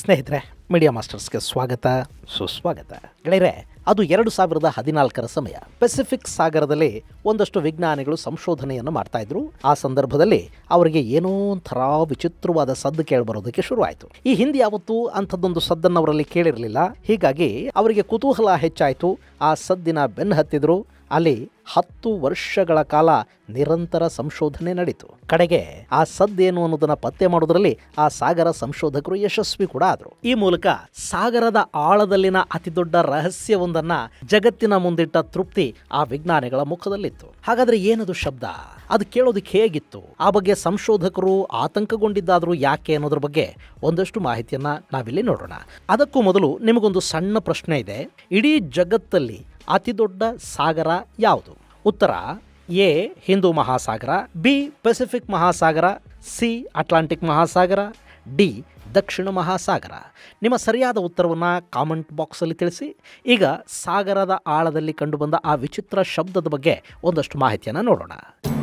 ಸ್ನೇಹಿತರೆ ಮೀಡಿಯಾ ಮಾಸ್ಟರ್ಸ್ಗೆ ಸ್ವಾಗತ ಸುಸ್ವಾಗತ ಗೆಳೆಯರೆ ಅದು ಎರಡು ಸಾವಿರದ ಹದಿನಾಲ್ಕರ ಸಮಯ ಪೆಸಿಫಿಕ್ ಸಾಗರದಲ್ಲಿ ಒಂದಷ್ಟು ವಿಜ್ಞಾನಿಗಳು ಸಂಶೋಧನೆಯನ್ನು ಮಾಡ್ತಾ ಇದ್ರು ಆ ಸಂದರ್ಭದಲ್ಲಿ ಅವರಿಗೆ ಏನೋ ಒಂಥರ ವಿಚಿತ್ರವಾದ ಸದ್ದು ಕೇಳಿಬರೋದಕ್ಕೆ ಶುರುವಾಯಿತು ಈ ಹಿಂದೆ ಯಾವತ್ತೂ ಅಂಥದ್ದೊಂದು ಸದ್ದನ್ನು ಅವರಲ್ಲಿ ಕೇಳಿರಲಿಲ್ಲ ಹೀಗಾಗಿ ಅವರಿಗೆ ಕುತೂಹಲ ಹೆಚ್ಚಾಯಿತು ಆ ಸದ್ದಿನ ಬೆನ್ನು ಹತ್ತಿದ್ರು ಅಲ್ಲಿ ಹತ್ತು ವರ್ಷಗಳ ಕಾಲ ನಿರಂತರ ಸಂಶೋಧನೆ ನಡೀತು ಕಡೆಗೆ ಆ ಸದ್ದೇನು ಅನ್ನೋದನ್ನ ಪತ್ತೆ ಮಾಡೋದ್ರಲ್ಲಿ ಆ ಸಾಗರ ಸಂಶೋಧಕರು ಯಶಸ್ವಿ ಕೂಡ ಆದರು ಈ ಮೂಲಕ ಸಾಗರದ ಆಳದಲ್ಲಿನ ಅತಿದೊಡ್ಡ ರಹಸ್ಯವೊಂದನ್ನ ಜಗತ್ತಿನ ಮುಂದಿಟ್ಟ ತೃಪ್ತಿ ಆ ವಿಜ್ಞಾನಿಗಳ ಮುಖದಲ್ಲಿತ್ತು ಹಾಗಾದ್ರೆ ಏನದು ಶಬ್ದ ಅದು ಕೇಳೋದಕ್ಕೆ ಹೇಗಿತ್ತು ಆ ಬಗ್ಗೆ ಸಂಶೋಧಕರು ಆತಂಕಗೊಂಡಿದ್ದಾದರೂ ಯಾಕೆ ಅನ್ನೋದ್ರ ಬಗ್ಗೆ ಒಂದಷ್ಟು ಮಾಹಿತಿಯನ್ನ ನಾವಿಲ್ಲಿ ನೋಡೋಣ ಅದಕ್ಕೂ ಮೊದಲು ನಿಮಗೊಂದು ಸಣ್ಣ ಪ್ರಶ್ನೆ ಇದೆ ಇಡೀ ಜಗತ್ತಲ್ಲಿ ಅತಿ ದೊಡ್ಡ ಸಾಗರ ಯಾವುದು ಉತ್ತರ ಎ ಹಿಂದೂ ಮಹಾಸಾಗರ ಬಿ ಪೆಸಿಫಿಕ್ ಮಹಾಸಾಗರ ಸಿ ಅಟ್ಲಾಂಟಿಕ್ ಮಹಾಸಾಗರ ಡಿ ದಕ್ಷಿಣ ಮಹಾಸಾಗರ ನಿಮ್ಮ ಸರಿಯಾದ ಉತ್ತರವನ್ನು ಕಾಮೆಂಟ್ ಬಾಕ್ಸಲ್ಲಿ ತಿಳಿಸಿ ಈಗ ಸಾಗರದ ಆಳದಲ್ಲಿ ಕಂಡುಬಂದ ಆ ವಿಚಿತ್ರ ಶಬ್ದದ ಬಗ್ಗೆ ಒಂದಷ್ಟು ಮಾಹಿತಿಯನ್ನು ನೋಡೋಣ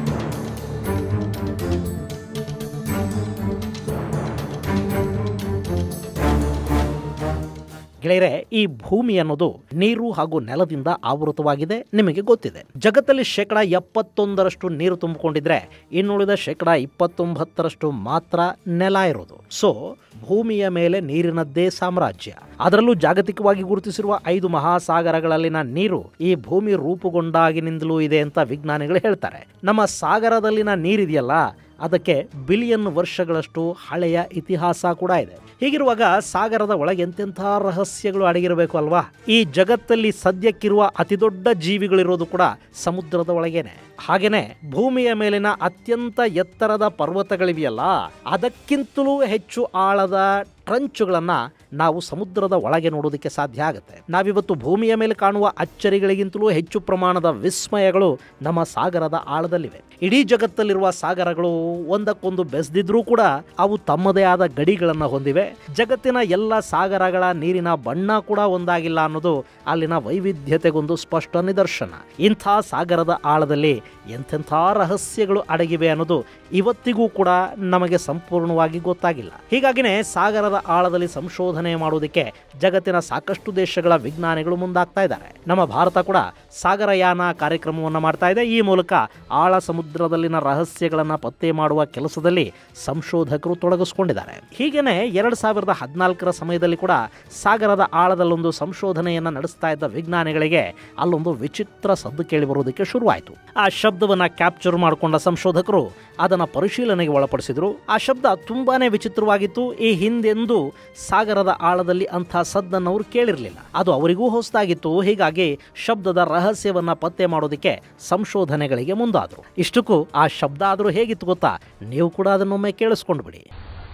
ಗೆಳೆಯರೆ ಈ ಭೂಮಿ ಅನ್ನೋದು ನೀರು ಹಾಗೂ ನೆಲದಿಂದ ಆವೃತವಾಗಿದೆ ನಿಮಗೆ ಗೊತ್ತಿದೆ ಜಗತ್ತಲ್ಲಿ ಶೇಕಡ ಎಪ್ಪತ್ತೊಂದರಷ್ಟು ನೀರು ತುಂಬಿಕೊಂಡಿದ್ರೆ ಇನ್ನುಳಿದ ಶೇಕಡ ಇಪ್ಪತ್ತೊಂಬತ್ತರಷ್ಟು ಮಾತ್ರ ನೆಲ ಇರೋದು ಸೊ ಭೂಮಿಯ ಮೇಲೆ ನೀರಿನದ್ದೇ ಸಾಮ್ರಾಜ್ಯ ಅದರಲ್ಲೂ ಜಾಗತಿಕವಾಗಿ ಗುರುತಿಸಿರುವ ಐದು ಮಹಾಸಾಗರಗಳಲ್ಲಿನ ನೀರು ಈ ಭೂಮಿ ರೂಪುಗೊಂಡಾಗಿನಿಂದಲೂ ಇದೆ ಅಂತ ವಿಜ್ಞಾನಿಗಳು ಹೇಳ್ತಾರೆ ನಮ್ಮ ಸಾಗರದಲ್ಲಿನ ನೀರಿದೆಯಲ್ಲ ಅದಕ್ಕೆ ಬಿಲಿಯನ್ ವರ್ಷಗಳಷ್ಟು ಹಳೆಯ ಇತಿಹಾಸ ಕೂಡ ಇದೆ ಹೀಗಿರುವಾಗ ಸಾಗರದ ಒಳಗೆ ಎಂತೆಂಥ ರಹಸ್ಯಗಳು ಅಡಗಿರಬೇಕು ಅಲ್ವಾ ಈ ಜಗತ್ತಲ್ಲಿ ಸದ್ಯಕ್ಕಿರುವ ಅತಿದೊಡ್ಡ ಜೀವಿಗಳಿರೋದು ಕೂಡ ಸಮುದ್ರದ ಒಳಗೇನೆ ಹಾಗೇನೆ ಭೂಮಿಯ ಮೇಲಿನ ಅತ್ಯಂತ ಎತ್ತರದ ಪರ್ವತಗಳಿವೆಯಲ್ಲ ಅದಕ್ಕಿಂತಲೂ ಹೆಚ್ಚು ಆಳದ ಟ್ರಂಚುಗಳನ್ನು ನಾವು ಸಮುದ್ರದ ಒಳಗೆ ನೋಡೋದಕ್ಕೆ ಸಾಧ್ಯ ಆಗುತ್ತೆ ನಾವಿವತ್ತು ಭೂಮಿಯ ಮೇಲೆ ಕಾಣುವ ಅಚ್ಚರಿಗಳಿಗಿಂತಲೂ ಹೆಚ್ಚು ಪ್ರಮಾಣದ ವಿಸ್ಮಯಗಳು ನಮ್ಮ ಸಾಗರದ ಆಳದಲ್ಲಿವೆ ಇಡೀ ಜಗತ್ತಲ್ಲಿರುವ ಸಾಗರಗಳು ಒಂದಕ್ಕೊಂದು ಬೆಸೆದಿದ್ರೂ ಕೂಡ ಅವು ತಮ್ಮದೇ ಆದ ಗಡಿಗಳನ್ನು ಹೊಂದಿವೆ ಜಗತ್ತಿನ ಎಲ್ಲ ಸಾಗರಗಳ ನೀರಿನ ಬಣ್ಣ ಕೂಡ ಒಂದಾಗಿಲ್ಲ ಅನ್ನೋದು ಅಲ್ಲಿನ ವೈವಿಧ್ಯತೆಗೊಂದು ಸ್ಪಷ್ಟ ನಿದರ್ಶನ ಇಂಥ ಸಾಗರದ ಆಳದಲ್ಲಿ ಎಂತೆಂಥ ರಹಸ್ಯಗಳು ಅಡಗಿವೆ ಅನ್ನೋದು ಇವತ್ತಿಗೂ ಕೂಡ ನಮಗೆ ಸಂಪೂರ್ಣವಾಗಿ ಗೊತ್ತಾಗಿಲ್ಲ ಹೀಗಾಗಿನೇ ಸಾಗರದ ಆಳದಲ್ಲಿ ಸಂಶೋಧನೆ ಮಾಡುವುದಕ್ಕೆ ಜಗತ್ತಿನ ಸಾಕಷ್ಟು ದೇಶಗಳ ವಿಜ್ಞಾನಿಗಳು ಮುಂದಾಗ್ತಾ ಇದ್ದಾರೆ ನಮ್ಮ ಭಾರತ ಕೂಡ ಸಾಗರಯಾನ ಕಾರ್ಯಕ್ರಮವನ್ನು ಮಾಡ್ತಾ ಇದೆ ಈ ಮೂಲಕ ಆಳ ಸಮುದ್ರದಲ್ಲಿನ ರಹಸ್ಯಗಳನ್ನು ಪತ್ತೆ ಮಾಡುವ ಕೆಲಸದಲ್ಲಿ ಸಂಶೋಧಕರು ತೊಡಗಿಸ್ಕೊಂಡಿದ್ದಾರೆ ಹೀಗೇನೆ ಎರಡು ಸಾವಿರದ ಹದಿನಾಲ್ಕರ ಸಮಯದಲ್ಲಿ ಕೂಡ ಸಾಗರದ ಆಳದಲ್ಲೊಂದು ಸಂಶೋಧನೆಯನ್ನು ನಡೆಸ್ತಾ ಇದ್ದ ವಿಜ್ಞಾನಿಗಳಿಗೆ ಅಲ್ಲೊಂದು ವಿಚಿತ್ರ ಸದ್ದು ಕೇಳಿ ಬರುವುದಕ್ಕೆ ಶುರುವಾಯಿತು ಆ ಶಬ್ದವನ್ನು ಕ್ಯಾಪ್ಚರ್ ಮಾಡಿಕೊಂಡ ಸಂಶೋಧಕರು ಅದನ್ನು ಪರಿಶೀಲನೆಗೆ ಒಳಪಡಿಸಿದ್ರು ಆ ಶಬ್ದ ತುಂಬಾನೇ ವಿಚಿತ್ರವಾಗಿತ್ತು ಈ ಹಿಂದೆಂದೂ ಸಾಗರದ ಆಳದಲ್ಲಿ ಅಂಥ ಸದ್ದನ್ನು ಅವರು ಕೇಳಿರಲಿಲ್ಲ ಅದು ಅವರಿಗೂ ಹೊಸದಾಗಿತ್ತು ಹೀಗಾಗಿ ಶಬ್ದದ ರಹಸ್ಯವನ್ನ ಪತ್ತೆ ಮಾಡೋದಕ್ಕೆ ಸಂಶೋಧನೆಗಳಿಗೆ ಮುಂದಾದರು ಇಷ್ಟಕ್ಕೂ ಆ ಶಬ್ದ ಆದರೂ ಹೇಗಿತ್ತು ಗೊತ್ತಾ ನೀವು ಕೂಡ ಅದನ್ನೊಮ್ಮೆ ಕೇಳಿಸ್ಕೊಂಡು ಬಿಡಿ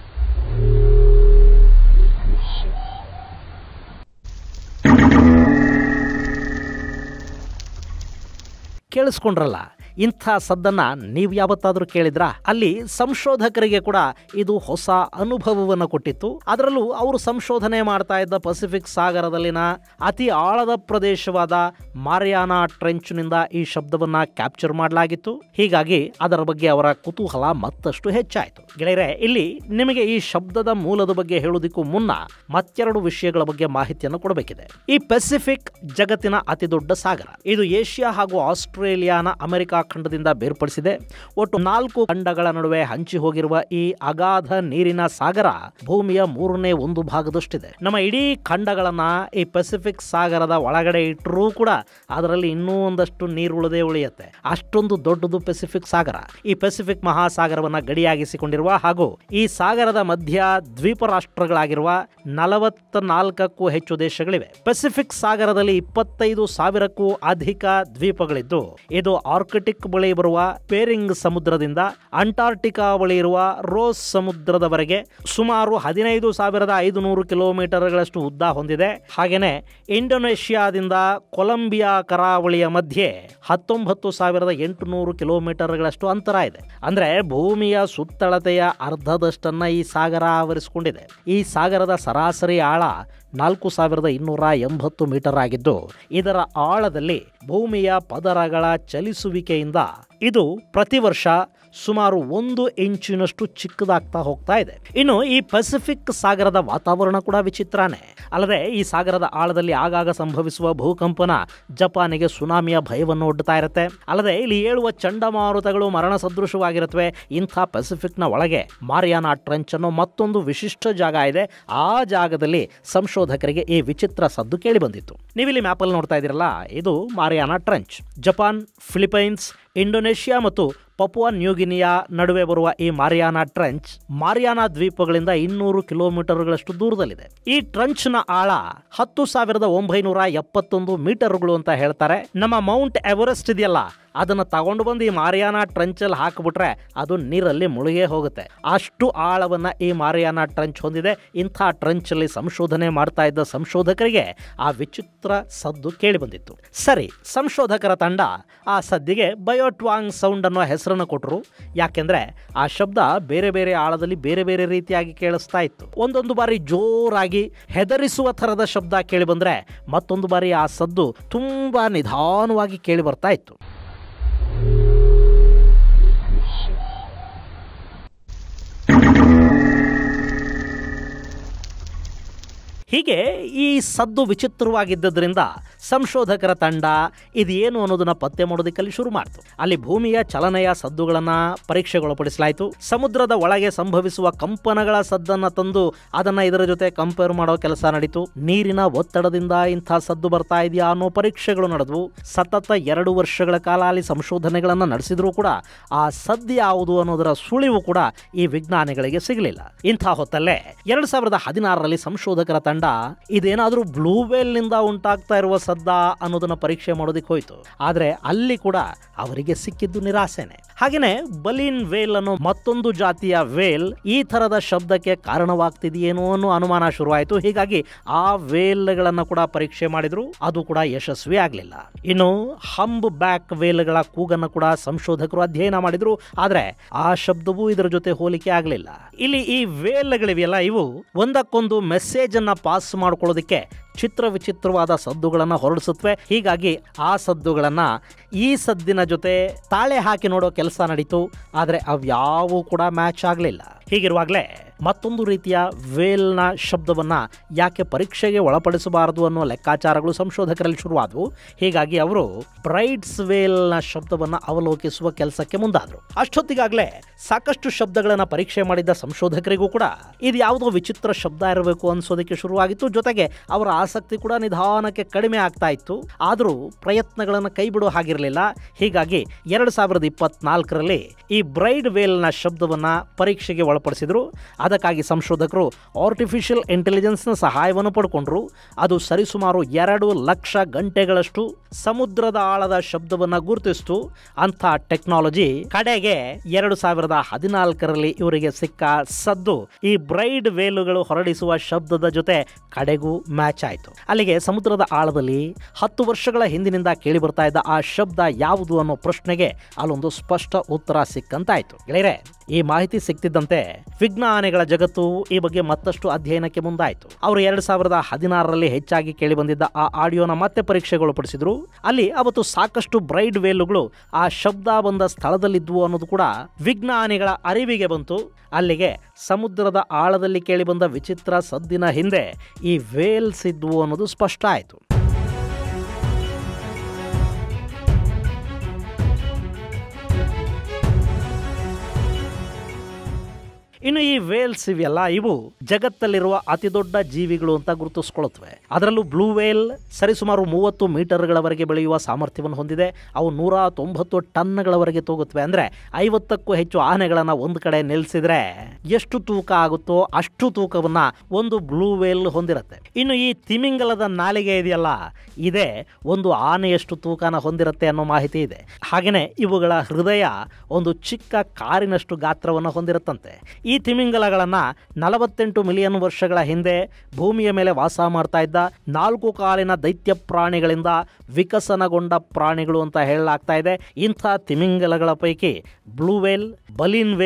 ಕೇಳಿಸ್ಕೊಂಡ್ರಲ್ಲ ಇಂಥ ಸದ್ದನ್ನ ನೀವು ಯಾವತ್ತಾದರೂ ಕೇಳಿದ್ರ ಅಲ್ಲಿ ಸಂಶೋಧಕರಿಗೆ ಕೂಡ ಇದು ಹೊಸ ಅನುಭವವನ್ನು ಕೊಟ್ಟಿತ್ತು ಅದರಲ್ಲೂ ಅವರು ಸಂಶೋಧನೆ ಮಾಡ್ತಾ ಇದ್ದ ಪಸಿಫಿಕ್ ಸಾಗರದಲ್ಲಿನ ಅತಿ ಆಳದ ಪ್ರದೇಶವಾದ ಮಾರಿಯಾನಾ ಟ್ರೆಂಚ್ನಿಂದ ಈ ಶಬ್ದವನ್ನ ಕ್ಯಾಪ್ಚರ್ ಮಾಡಲಾಗಿತ್ತು ಹೀಗಾಗಿ ಅದರ ಬಗ್ಗೆ ಅವರ ಕುತೂಹಲ ಮತ್ತಷ್ಟು ಹೆಚ್ಚಾಯಿತು ಗೆಳೆಯರೆ ಇಲ್ಲಿ ನಿಮಗೆ ಈ ಶಬ್ದದ ಮೂಲದ ಬಗ್ಗೆ ಹೇಳೋದಕ್ಕೂ ಮುನ್ನ ಮತ್ತೆರಡು ವಿಷಯಗಳ ಬಗ್ಗೆ ಮಾಹಿತಿಯನ್ನು ಕೊಡಬೇಕಿದೆ ಈ ಪೆಸಿಫಿಕ್ ಜಗತ್ತಿನ ಅತಿ ದೊಡ್ಡ ಸಾಗರ ಇದು ಏಷ್ಯಾ ಹಾಗೂ ಆಸ್ಟ್ರೇಲಿಯಾನ ಅಮೆರಿಕ ಖಂಡದಿಂದ ಬೇರ್ಪಡಿಸಿದೆ ಒಟ್ಟು ನಾಲ್ಕು ಖಂಡಗಳ ನಡುವೆ ಹಂಚಿ ಹೋಗಿರುವ ಈ ಅಗಾಧ ನೀರಿನ ಸಾಗರ ಭೂಮಿಯ ಮೂರನೇ ಒಂದು ಭಾಗದಷ್ಟಿದೆ ನಮ್ಮ ಇಡೀ ಖಂಡಗಳನ್ನ ಈ ಪೆಸಿಫಿಕ್ ಸಾಗರದ ಒಳಗಡೆ ಇಟ್ಟರೂ ಕೂಡ ಅದರಲ್ಲಿ ಇನ್ನೂ ಒಂದಷ್ಟು ನೀರು ಉಳಿದೇ ಉಳಿಯುತ್ತೆ ಅಷ್ಟೊಂದು ದೊಡ್ಡದು ಪೆಸಿಫಿಕ್ ಸಾಗರ ಈ ಪೆಸಿಫಿಕ್ ಮಹಾಸಾಗರವನ್ನ ಗಡಿಯಾಗಿಸಿಕೊಂಡಿರುವ ಹಾಗೂ ಈ ಸಾಗರದ ಮಧ್ಯ ದ್ವೀಪ ರಾಷ್ಟ್ರಗಳಾಗಿರುವ ನಲವತ್ತ ನಾಲ್ಕಕ್ಕೂ ಹೆಚ್ಚು ದೇಶಗಳಿವೆ ಪೆಸಿಫಿಕ್ ಸಾಗರದಲ್ಲಿ ಇಪ್ಪತ್ತೈದು ಸಾವಿರಕ್ಕೂ ಅಧಿಕ ದ್ವೀಪಗಳಿದ್ದು ಇದು ಆರ್ಕಿಟಿಕ್ ಬಳಿ ಬರುವ ಪೇರಿಂಗ್ ಸಮುದ್ರದಿಂದ ಅಂಟಾರ್ಟಿಕಾ ಬಳಿ ಇರುವ ರೋಸ್ ಸಮುದ್ರದವರೆಗೆ ಸುಮಾರು ಹದಿನೈದು ಸಾವಿರದ ಐದುನೂರು ಕಿಲೋಮೀಟರ್ಗಳಷ್ಟು ಉದ್ದ ಹೊಂದಿದೆ ಹಾಗೆಯೇ ಇಂಡೋನೇಷ್ಯಾದಿಂದ ಕೊಲಂಬಿಯಾ ಕರಾವಳಿಯ ಮಧ್ಯೆ ಹತ್ತೊಂಬತ್ತು ಸಾವಿರದ ಎಂಟುನೂರು ಕಿಲೋಮೀಟರ್ಗಳಷ್ಟು ಅಂತರ ಇದೆ ಅಂದ್ರೆ ಭೂಮಿಯ ಸುತ್ತಳತೆಯ ಅರ್ಧದಷ್ಟನ್ನ ಈ ಸಾಗರ ಆವರಿಸಿಕೊಂಡಿದೆ ಈ ಸಾಗರದ ಸರಾಸರಿ ಆಳ ನಾಲ್ಕು ಸಾವಿರದ ಇನ್ನೂರ ಎಂಬತ್ತು ಮೀಟರ್ ಆಗಿದ್ದು ಇದರ ಆಳದಲ್ಲಿ ಭೂಮಿಯ ಪದರಗಳ ಚಲಿಸುವಿಕೆಯಿಂದ ಇದು ಪ್ರತಿ ವರ್ಷ ಸುಮಾರು ಒಂದು ಇಂಚಿನಷ್ಟು ಚಿಕ್ಕದಾಗ್ತಾ ಹೋಗ್ತಾ ಇದೆ ಇನ್ನು ಈ ಪೆಸಿಫಿಕ್ ಸಾಗರದ ವಾತಾವರಣ ಕೂಡ ವಿಚಿತ್ರನೇ ಅಲ್ಲದೆ ಈ ಸಾಗರದ ಆಳದಲ್ಲಿ ಆಗಾಗ ಸಂಭವಿಸುವ ಭೂಕಂಪನ ಜಪಾನಿಗೆ ಸುನಾಮಿಯ ಭಯವನ್ನು ಒಡ್ಡುತ್ತಾ ಇರುತ್ತೆ ಅಲ್ಲದೆ ಇಲ್ಲಿ ಏಳುವ ಚಂಡಮಾರುತಗಳು ಮರಣ ಸದೃಶವಾಗಿರುತ್ತವೆ ಇಂಥ ಪೆಸಿಫಿಕ್ನ ಒಳಗೆ ಮಾರಿಯಾನಾ ಟ್ರೆಂಚ್ ಅನ್ನೋ ಮತ್ತೊಂದು ವಿಶಿಷ್ಟ ಜಾಗ ಇದೆ ಆ ಜಾಗದಲ್ಲಿ ಸಂಶೋಧಕರಿಗೆ ಈ ವಿಚಿತ್ರ ಸದ್ದು ಕೇಳಿ ಬಂದಿತ್ತು ನೀವಿಲ್ಲಿ ಮ್ಯಾಪಲ್ಲಿ ನೋಡ್ತಾ ಇದ್ದೀರಲ್ಲ ಇದು Mariana trench Japan Philippines Indonesia ಮತ್ತು ಪಪುವಾ ನ್ಯೂಗಿನಿಯಾ ನಡುವೆ ಬರುವ ಈ ಮಾರಿಯಾನಾ ಟ್ರೆಂಚ್ ಮಾರಿಯಾನಾ ದ್ವೀಪಗಳಿಂದ ಇನ್ನೂರು ಕಿಲೋಮೀಟರ್ಗಳಷ್ಟು ದೂರದಲ್ಲಿದೆ ಈ ಟ್ರಂಚ್ನ ಆಳ ಹತ್ತು ಸಾವಿರದ ಒಂಬೈನೂರ ಎಪ್ಪತ್ತೊಂದು ಮೀಟರ್ಗಳು ಅಂತ ಹೇಳ್ತಾರೆ ನಮ್ಮ ಮೌಂಟ್ ಎವರೆಸ್ಟ್ ಇದೆಯಲ್ಲ ಅದನ್ನು ತಗೊಂಡು ಬಂದು ಈ ಮಾರಿಯಾನಾ ಟ್ರಂಚಲ್ಲಿ ಹಾಕಿಬಿಟ್ರೆ ಅದು ನೀರಲ್ಲಿ ಮುಳುಗೇ ಹೋಗುತ್ತೆ ಅಷ್ಟು ಆಳವನ್ನು ಈ ಮಾರಿಯಾನಾ ಟ್ರಂಚ್ ಹೊಂದಿದೆ ಇಂಥ ಟ್ರಂಚಲ್ಲಿ ಸಂಶೋಧನೆ ಮಾಡ್ತಾ ಇದ್ದ ಸಂಶೋಧಕರಿಗೆ ಆ ವಿಚಿತ್ರ ಸದ್ದು ಕೇಳಿ ಬಂದಿತ್ತು ಸರಿ ಸಂಶೋಧಕರ ತಂಡ ಆ ಸದ್ದಿಗೆ ಬಯೋಟ್ವಾಂಗ್ ಸೌಂಡ್ ಅನ್ನೋ ಹೆಸರನ್ನು ಕೊಟ್ಟರು ಯಾಕೆಂದ್ರೆ ಆ ಶಬ್ದ ಬೇರೆ ಬೇರೆ ಆಳದಲ್ಲಿ ಬೇರೆ ಬೇರೆ ರೀತಿಯಾಗಿ ಕೇಳಿಸ್ತಾ ಇತ್ತು ಒಂದೊಂದು ಬಾರಿ ಜೋರಾಗಿ ಹೆದರಿಸುವ ಥರದ ಶಬ್ದ ಕೇಳಿ ಬಂದ್ರೆ ಮತ್ತೊಂದು ಬಾರಿ ಆ ಸದ್ದು ತುಂಬಾ ನಿಧಾನವಾಗಿ ಕೇಳಿ ಬರ್ತಾ ಇತ್ತು ಹೀಗೆ ಈ ಸದ್ದು ವಿಚಿತ್ರವಾಗಿದ್ದರಿಂದ ಸಂಶೋಧಕರ ತಂಡ ಇದೇನು ಅನ್ನೋದನ್ನ ಪತ್ತೆ ಮಾಡೋದಕ್ಕಲ್ಲಿ ಶುರು ಮಾಡ್ತು ಅಲ್ಲಿ ಭೂಮಿಯ ಚಲನೆಯ ಸದ್ದುಗಳನ್ನು ಪರೀಕ್ಷೆಗೊಳಪಡಿಸಲಾಯಿತು ಸಮುದ್ರದ ಒಳಗೆ ಸಂಭವಿಸುವ ಕಂಪನಗಳ ಸದ್ದನ್ನು ತಂದು ಅದನ್ನು ಇದರ ಜೊತೆ ಕಂಪೇರ್ ಮಾಡೋ ಕೆಲಸ ನಡೀತು ನೀರಿನ ಒತ್ತಡದಿಂದ ಇಂಥ ಸದ್ದು ಬರ್ತಾ ಇದೆಯಾ ಅನ್ನೋ ಪರೀಕ್ಷೆಗಳು ನಡೆದವು ಸತತ ಎರಡು ವರ್ಷಗಳ ಕಾಲ ಅಲ್ಲಿ ಸಂಶೋಧನೆಗಳನ್ನು ನಡೆಸಿದ್ರೂ ಕೂಡ ಆ ಸದ್ದು ಯಾವುದು ಅನ್ನೋದರ ಸುಳಿವು ಕೂಡ ಈ ವಿಜ್ಞಾನಿಗಳಿಗೆ ಸಿಗಲಿಲ್ಲ ಇಂಥ ಹೊತ್ತಲ್ಲೇ ಎರಡು ಸಾವಿರದ ಹದಿನಾರರಲ್ಲಿ ಸಂಶೋಧಕರ ತಂಡ ಇದೇನಾದರೂ ಬ್ಲೂವೇಲ್ನಿಂದ ಉಂಟಾಗ್ತಾ ಇರುವ ಸದ್ದ ಅನ್ನೋದನ್ನ ಪರೀಕ್ಷೆ ಮಾಡೋದಕ್ಕೆ ಹೋಯ್ತು ಆದರೆ ಅಲ್ಲಿ ಕೂಡ ಅವರಿಗೆ ಸಿಕ್ಕಿದ್ದು ನಿರಾಸೆನೆ ಹಾಗೆಯೇ ಬಲೀನ್ ವೇಲ್ ಅನ್ನೋ ಮತ್ತೊಂದು ಜಾತಿಯ ವೇಲ್ ಈ ಥರದ ಶಬ್ದಕ್ಕೆ ಕಾರಣವಾಗ್ತಿದೆಯೇನೋ ಅನ್ನೋ ಅನುಮಾನ ಶುರುವಾಯಿತು ಹೀಗಾಗಿ ಆ ವೇಲ್ಗಳನ್ನು ಕೂಡ ಪರೀಕ್ಷೆ ಮಾಡಿದ್ರು ಅದು ಕೂಡ ಯಶಸ್ವಿ ಆಗಲಿಲ್ಲ ಇನ್ನು ಹಂಬ್ ಬ್ಯಾಕ್ ವೇಲ್ಗಳ ಕೂಗನ್ನು ಕೂಡ ಸಂಶೋಧಕರು ಅಧ್ಯಯನ ಮಾಡಿದ್ರು ಆದರೆ ಆ ಶಬ್ದವೂ ಇದರ ಜೊತೆ ಹೋಲಿಕೆ ಆಗಲಿಲ್ಲ ಇಲ್ಲಿ ಈ ವೇಲ್ಗಳಿವೆಯಲ್ಲ ಇವು ಒಂದಕ್ಕೊಂದು ಮೆಸೇಜ್ ಅನ್ನ ಪಾಸ್ ಮಾಡ್ಕೊಳ್ಳೋದಕ್ಕೆ ಚಿತ್ರ ವಿಚಿತ್ರವಾದ ಸದ್ದುಗಳನ್ನು ಹೊರಡಿಸುತ್ತವೆ ಹೀಗಾಗಿ ಆ ಸದ್ದುಗಳನ್ನು ಈ ಸದ್ದಿನ ಜೊತೆ ತಾಳೆ ಹಾಕಿ ನೋಡೋ ಕೆಲಸ ನಡೀತು ಆದರೆ ಅವ್ಯಾವೂ ಕೂಡ ಮ್ಯಾಚ್ ಆಗಲಿಲ್ಲ ಹೀಗಿರುವಾಗಲೇ ಮತ್ತೊಂದು ರೀತಿಯ ವೇಲ್ನ ಶಬ್ದವನ್ನು ಯಾಕೆ ಪರೀಕ್ಷೆಗೆ ಒಳಪಡಿಸಬಾರದು ಅನ್ನೋ ಲೆಕ್ಕಾಚಾರಗಳು ಸಂಶೋಧಕರಲ್ಲಿ ಶುರುವಾದವು ಹೀಗಾಗಿ ಅವರು ಬ್ರೈಡ್ಸ್ ವೇಲ್ನ ಶಬ್ದವನ್ನು ಅವಲೋಕಿಸುವ ಕೆಲಸಕ್ಕೆ ಮುಂದಾದರು ಅಷ್ಟೊತ್ತಿಗಾಗಲೇ ಸಾಕಷ್ಟು ಶಬ್ದಗಳನ್ನು ಪರೀಕ್ಷೆ ಮಾಡಿದ್ದ ಸಂಶೋಧಕರಿಗೂ ಕೂಡ ಇದು ಯಾವುದೋ ವಿಚಿತ್ರ ಶಬ್ದ ಇರಬೇಕು ಅನ್ಸೋದಕ್ಕೆ ಶುರುವಾಗಿತ್ತು ಜೊತೆಗೆ ಅವರ ಆಸಕ್ತಿ ಕೂಡ ನಿಧಾನಕ್ಕೆ ಕಡಿಮೆ ಆಗ್ತಾ ಇತ್ತು ಆದರೂ ಪ್ರಯತ್ನಗಳನ್ನು ಕೈ ಬಿಡೋ ಹಾಗಿರಲಿಲ್ಲ ಹೀಗಾಗಿ ಎರಡು ಸಾವಿರದ ಇಪ್ಪತ್ನಾಲ್ಕರಲ್ಲಿ ಈ ಬ್ರೈಡ್ ವೇಲ್ನ ಶಬ್ದವನ್ನು ಪರೀಕ್ಷೆಗೆ ಒಳಪಡಿಸಿದ್ರು ಅದಕ್ಕಾಗಿ ಸಂಶೋಧಕರು ಆರ್ಟಿಫಿಷಿಯಲ್ ಇಂಟೆಲಿಜೆನ್ಸ್ನ ಸಹಾಯವನ್ನು ಪಡ್ಕೊಂಡ್ರು ಅದು ಸರಿಸುಮಾರು ಎರಡು ಲಕ್ಷ ಗಂಟೆಗಳಷ್ಟು ಸಮುದ್ರದ ಆಳದ ಶಬ್ದವನ್ನು ಗುರುತಿಸ್ತು ಅಂಥ ಟೆಕ್ನಾಲಜಿ ಕಡೆಗೆ ಎರಡು ಸಾವಿರದ ಹದಿನಾಲ್ಕರಲ್ಲಿ ಇವರಿಗೆ ಸಿಕ್ಕ ಸದ್ದು ಈ ಬ್ರೈಡ್ ವೇಲುಗಳು ಹೊರಡಿಸುವ ಶಬ್ದದ ಜೊತೆ ಕಡೆಗೂ ಮ್ಯಾಚ್ ಆಯಿತು ಅಲ್ಲಿಗೆ ಸಮುದ್ರದ ಆಳದಲ್ಲಿ ಹತ್ತು ವರ್ಷಗಳ ಹಿಂದಿನಿಂದ ಕೇಳಿ ಬರ್ತಾ ಇದ್ದ ಆ ಶಬ್ದ ಯಾವುದು ಅನ್ನೋ ಪ್ರಶ್ನೆಗೆ ಅಲ್ಲೊಂದು ಸ್ಪಷ್ಟ ಉತ್ತರ ಸಿಕ್ಕಂತಾಯ್ತು ಗೆಳೆಯರೆ ಈ ಮಾಹಿತಿ ಸಿಕ್ತಿದ್ದಂತೆ ವಿಜ್ಞಾನಿಗಳ ಜಗತ್ತು ಈ ಬಗ್ಗೆ ಮತ್ತಷ್ಟು ಅಧ್ಯಯನಕ್ಕೆ ಮುಂದಾಯಿತು ಅವರು ಎರಡು ಸಾವಿರದ ಹದಿನಾರರಲ್ಲಿ ಹೆಚ್ಚಾಗಿ ಕೇಳಿ ಬಂದಿದ್ದ ಆ ಆಡಿಯೋನ ಮತ್ತೆ ಪರೀಕ್ಷೆಗೊಳಪಡಿಸಿದ್ರು ಅಲ್ಲಿ ಅವತ್ತು ಸಾಕಷ್ಟು ಬ್ರೈಡ್ ವೇಲುಗಳು ಆ ಶಬ್ದ ಬಂದ ಸ್ಥಳದಲ್ಲಿದ್ವು ಅನ್ನೋದು ಕೂಡ ವಿಜ್ಞಾನಿಗಳ ಅರಿವಿಗೆ ಬಂತು ಅಲ್ಲಿಗೆ ಸಮುದ್ರದ ಆಳದಲ್ಲಿ ಕೇಳಿಬಂದ ವಿಚಿತ್ರ ಸದ್ದಿನ ಹಿಂದೆ ಈ ವೇಲ್ಸ್ ಇದ್ವು ಅನ್ನೋದು ಸ್ಪಷ್ಟ ಆಯಿತು ಇನ್ನು ಈ ವೇಲ್ಸ್ ಇವೆಲ್ಲ ಇವು ಜಗತ್ತಲ್ಲಿರುವ ಅತಿ ದೊಡ್ಡ ಜೀವಿಗಳು ಅಂತ ಗುರುತಿಸ್ಕೊಳ್ಳುತ್ತವೆ ಅದರಲ್ಲೂ ಬ್ಲೂ ವೇಲ್ ಸರಿಸುಮಾರು ಮೂವತ್ತು ಮೀಟರ್ಗಳವರೆಗೆ ಬೆಳೆಯುವ ಸಾಮರ್ಥ್ಯವನ್ನು ಹೊಂದಿದೆ ಅವು ನೂರ ತೊಂಬತ್ತು ಟನ್ಗಳವರೆಗೆ ತೂಗುತ್ತವೆ ಅಂದರೆ ಐವತ್ತಕ್ಕೂ ಹೆಚ್ಚು ಆನೆಗಳನ್ನು ಒಂದು ಕಡೆ ನಿಲ್ಲಿಸಿದ್ರೆ ಎಷ್ಟು ತೂಕ ಆಗುತ್ತೋ ಅಷ್ಟು ತೂಕವನ್ನು ಒಂದು ಬ್ಲೂ ವೇಲ್ ಹೊಂದಿರುತ್ತೆ ಇನ್ನು ಈ ತಿಮಿಂಗಲದ ನಾಲಿಗೆ ಇದೆಯಲ್ಲ ಇದೇ ಒಂದು ಆನೆಯಷ್ಟು ತೂಕನ ಹೊಂದಿರುತ್ತೆ ಅನ್ನೋ ಮಾಹಿತಿ ಇದೆ ಹಾಗೆಯೇ ಇವುಗಳ ಹೃದಯ ಒಂದು ಚಿಕ್ಕ ಕಾರಿನಷ್ಟು ಗಾತ್ರವನ್ನು ಹೊಂದಿರುತ್ತಂತೆ ಈ ತಿಮಿಂಗಲಗಳನ್ನು ನಲವತ್ತೆಂಟು ಮಿಲಿಯನ್ ವರ್ಷಗಳ ಹಿಂದೆ ಭೂಮಿಯ ಮೇಲೆ ವಾಸ ಮಾಡ್ತಾ ಇದ್ದ ನಾಲ್ಕು ಕಾಲಿನ ದೈತ್ಯ ಪ್ರಾಣಿಗಳಿಂದ ವಿಕಸನಗೊಂಡ ಪ್ರಾಣಿಗಳು ಅಂತ ಹೇಳಲಾಗ್ತಾ ಇದೆ ಇಂಥ ತಿಮಿಂಗಲಗಳ ಪೈಕಿ blue whale baleen whale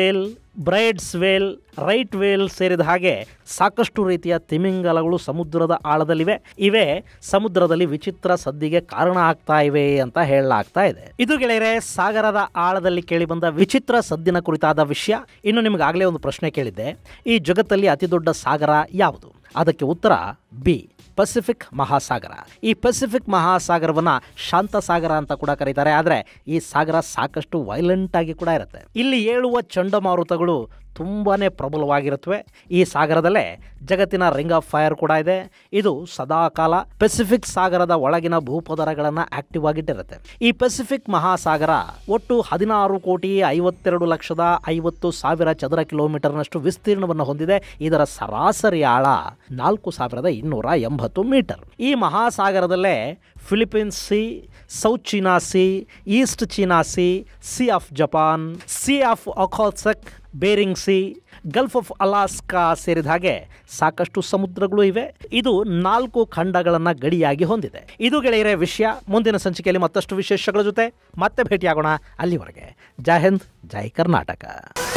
Bryde's whale right whale ಸೇರಿದ ಹಾಗೆ ಸಾಕಷ್ಟು ರೀತಿಯ ತಿಮಿಂಗಲಗಳು ಸಮುದ್ರದ ಆಳದಲ್ಲಿವೆ ಇವೇ ಸಮುದ್ರದಲ್ಲಿ ವಿಚಿತ್ರ ಸದ್ದಿಗೆ ಕಾರಣ ಆಗ್ತಾ ಇವೆ ಅಂತ ಹೇಳಲಾಗ್ತಾ ಇದೆ ಇದು ಗೆಳೆಯರೆ ಸಾಗರದ ಆಳದಲ್ಲಿ ಕೇಳಿಬಂದ ವಿಚಿತ್ರ ಸದ್ದಿನ ಕುರಿತಾದ ವಿಷಯ ಇನ್ನು ನಿಮಗಾಗಲೇ ಒಂದು ಪ್ರಶ್ನೆ ಕೇಳಿದ್ದೆ ಈ ಜಗತ್ತಲ್ಲಿ ಅತಿ ದೊಡ್ಡ ಸಾಗರ ಯಾವುದು ಅದಕ್ಕೆ ಉತ್ತರ ಬಿ ಪಸಿಫಿಕ್ ಮಹಾಸಾಗರ ಈ ಪಸಿಫಿಕ್ ಮಹಾಸಾಗರವನ್ನ ಶಾಂತ ಸಾಗರ ಅಂತ ಕೂಡ ಕರೀತಾರೆ ಆದರೆ ಈ ಸಾಗರ ಸಾಕಷ್ಟು ವೈಲೆಂಟ್ ಆಗಿ ಕೂಡ ಇರುತ್ತೆ ಇಲ್ಲಿ ಏಳುವ ಚಂಡಮಾರುತಗಳು ತುಂಬಾನೇ ಪ್ರಬಲವಾಗಿರುತ್ತವೆ ಈ ಸಾಗರದಲ್ಲೇ ಜಗತ್ತಿನ ರಿಂಗ್ ಆಫ್ ಫೈರ್ ಕೂಡ ಇದೆ ಇದು ಸದಾಕಾಲ ಪೆಸಿಫಿಕ್ ಸಾಗರದ ಒಳಗಿನ ಭೂಪದರಗಳನ್ನು ಆಕ್ಟಿವ್ ಆಗಿಟ್ಟಿರುತ್ತೆ ಈ ಪೆಸಿಫಿಕ್ ಮಹಾಸಾಗರ ಒಟ್ಟು ಹದಿನಾರು ಕೋಟಿ ಐವತ್ತೆರಡು ಲಕ್ಷದ ಐವತ್ತು ಸಾವಿರ ಚದರ ಕಿಲೋಮೀಟರ್ನಷ್ಟು ವಿಸ್ತೀರ್ಣವನ್ನು ಹೊಂದಿದೆ ಇದರ ಸರಾಸರಿ ಆಳ ನಾಲ್ಕು ಸಾವಿರದ ಇನ್ನೂರ ಎಂಬತ್ತು ಮೀಟರ್ ಈ ಮಹಾಸಾಗರದಲ್ಲೇ Philippines sea south China sea east China sea sea of Japan sea of Okhotsk Bering sea gulf of Alaska ಸೇರಿದ ಹಾಗೆ ಸಾಕಷ್ಟು ಸಮುದ್ರಗಳು ಇವೆ ಇದು ನಾಲ್ಕು ಖಂಡಗಳನ್ನು ಗಡಿಯಾಗಿ ಹೊಂದಿದೆ ಇದು ಗೆಳೆಯರ ವಿಷಯ ಮುಂದಿನ ಸಂಚಿಕೆಯಲ್ಲಿ ಮತ್ತಷ್ಟು ವಿಶೇಷಗಳ ಜೊತೆ ಮತ್ತೆ ಭೇಟಿಯಾಗೋಣ ಅಲ್ಲಿವರೆಗೆ ಜೈ ಹಿಂದ್ ಜೈ ಕರ್ನಾಟಕ